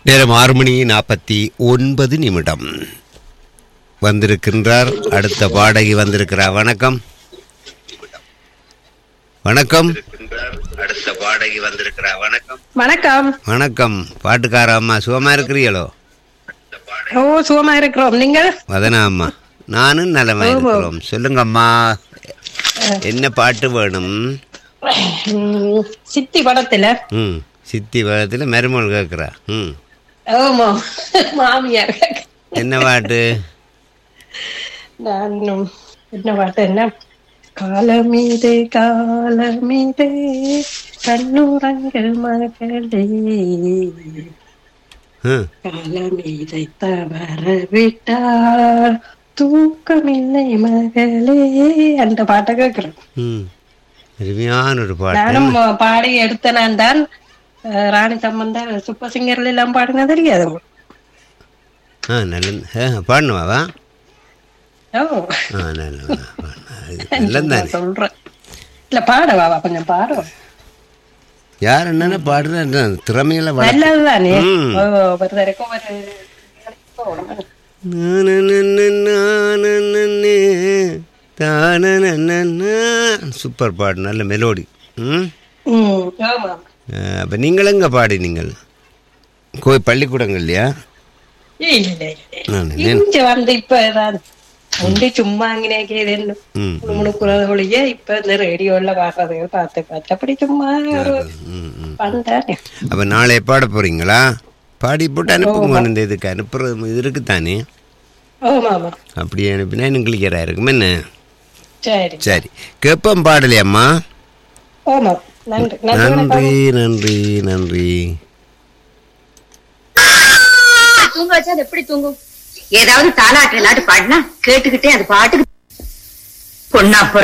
நேரம் ஆறு மணி நாற்பத்தி ஒன்பது நிமிடம் வந்திருக்கின்றார் அடுத்த பாடகி வந்திருக்கிறார் வணக்கம் வணக்கம் அடுத்த பாடகி வந்திருக்கிறார் வணக்கம் வணக்கம் வணக்கம் பாட்டுக்கார அம்மா சுகமா இருக்கிறீங்களோ ஓ சுகமா இருக்கிறோம் நீங்கள் வதனா அம்மா நானும் நலமா இருக்கிறோம் சொல்லுங்க அம்மா என்ன பாட்டு வேணும் ம், சித்தி படத்துல ம் சித்தி வேகத்தில் மருமகள் கேட்குறா ம் ஆமா மாமியார் என்ன பாட்டு நான் என்ன பாட்டு என்ன காலமீதே காலமீதே கண்ணுரங்கள் மகளே ம் காலமீதை தவற விட்டால் தூக்கமில்லை மகளே அந்த பாட்டை கேட்கிறேன் ம் அருமையான ஒரு பாட்டு நானும் பாடி எடுத்த நான் தான் அஹ், ராணி சம்பந்தர் சூப்பர் சிங்கர்ல எல்லாம் பாடுங்க தெரியாது ஆ நல்ல ஆ பாடணுமாவா ஓ ஆ நல்ல நல்லது தானே சொல்றேன் இல்ல பாடவா கொஞ்சம் பாடுவோம் யார் என்னென்ன பாடுற திறமையில வள நல்லதுதானே ம். ஓ, ஒருத்தருக்கும் ஒரு சூப்பர் பாடு நல்ல மெலோடி ம் ம், ஆமா அப்போ நீங்கள் எங்கே பாடி நீங்கள் கோய் பள்ளிக்கூடங்கள் இல்லையா இல்ல இல்ல நான் இங்க வந்து இப்பதான் உண்டு சும்மா அங்கனே ம் முணுக்குறது ஒழிய இப்ப இந்த ரேடியோல பாடுறது பார்த்து பார்த்து அப்படி சும்மா ஒரு ம் ம் பண்றானே அப்போ நாளை பாட போறீங்களா பாடி போட்டு அனுப்புங்க இந்த இதுக்கு அனுப்புறது இது இருக்குதானே ஆமா ஆமா அப்படியே அனுப்பினா இன்னும் கிளியராக இருக்கும் என்ன சரி சரி கேப்பம் பாடலையம்மா ஆமா நன்றி நன்றி வணக்கம். நன்றி நன்றி நன்றி தூங்க வச்சா அது எப்படி தூங்கும் ஏதாவது தாலாட்டு இல்லாட்டு பாடினா கேட்டுக்கிட்டே அது பாட்டுக்கு பொண்ணா